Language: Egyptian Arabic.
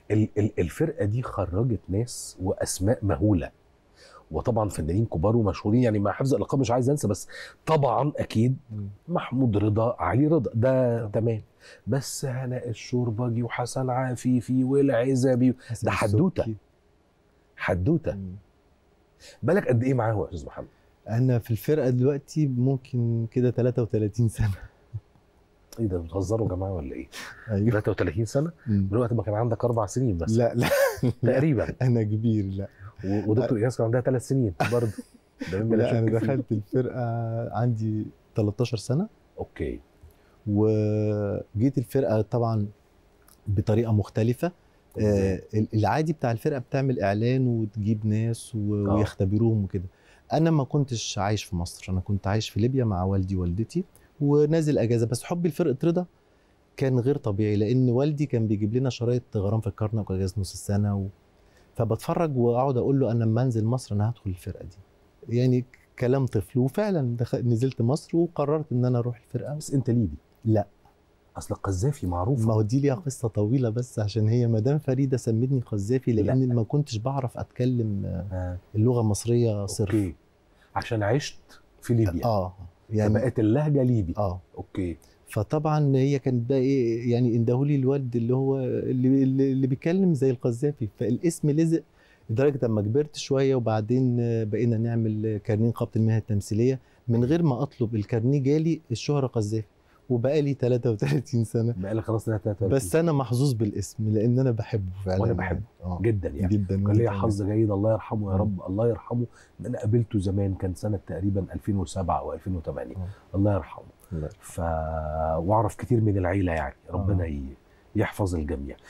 ال- ال- الفرقه دي خرجت ناس واسماء مهوله وطبعا فنانين كبار ومشهورين يعني مع حفظ الالقاب مش عايز انسى بس طبعا اكيد محمود رضا علي رضا ده تمام بس هناء الشربجي وحسن عفيفي والعزبي حسن ده حدوتة. السبكي. حدوته مم. بالك قد ايه معاه يا استاذ محمد انا في الفرقه دلوقتي ممكن كده 33 سنه ايه ده بتهزروا يا جماعه ولا ايه ايوه 33 سنه مم. من وقت ما كان عندك اربع سنين بس لا لا تقريبا انا كبير لا و- ودكتور اياس كان عندها ثلاث سنين برضه ده مما لا لا انا شك فيه. دخلت الفرقه عندي 13 سنه اوكي وجيت الفرقه طبعا بطريقه مختلفه آه، العادي بتاع الفرقه بتعمل اعلان وتجيب ناس و- آه. ويختبروهم وكده انا ما كنتش عايش في مصر انا كنت عايش في ليبيا مع والدي ووالدتي ونازل اجازه بس حبي لفرقه رضا كان غير طبيعي لان والدي كان بيجيب لنا شرايط غرام في الكرنك واجازه نص السنه و... فبتفرج واقعد اقول له انا لما انزل مصر انا هدخل الفرقه دي يعني كلام طفل وفعلا دخل... نزلت مصر وقررت ان انا اروح الفرقه بس انت ليبي لا اصل القذافي معروف ما هو دي ليها قصه طويله بس عشان هي مدام فريده سمتني قذافي لان لا. ما كنتش بعرف اتكلم آه، آه. اللغه المصريه صرف اوكي عشان عشت في ليبيا اه يعني يعني بقت اللهجه ليبي اه اوكي فطبعا هي كانت بقى ايه يعني اندهولي الواد اللي هو اللي, اللي اللي بيتكلم زي القذافي فالاسم لزق لدرجه اما كبرت شويه وبعدين آه، بقينا نعمل كارنيه نقابه المهن التمثيليه من غير ما اطلب الكارنيه جالي الشهره قذافي وبقى لي 33 سنه بقالي خلاص 33 بس انا محظوظ بالاسم لان انا بحبه فعلا وأنا بحبه. اه جدا يعني جدا كان وأنت ليا كمان. حظ جيد الله يرحمه يا مم. رب الله يرحمه ان انا قابلته زمان كان سنه تقريبا 2007 او 2008 آه. الله يرحمه الله ف واعرف كتير من العيله يعني ربنا ي... يحفظ الجميع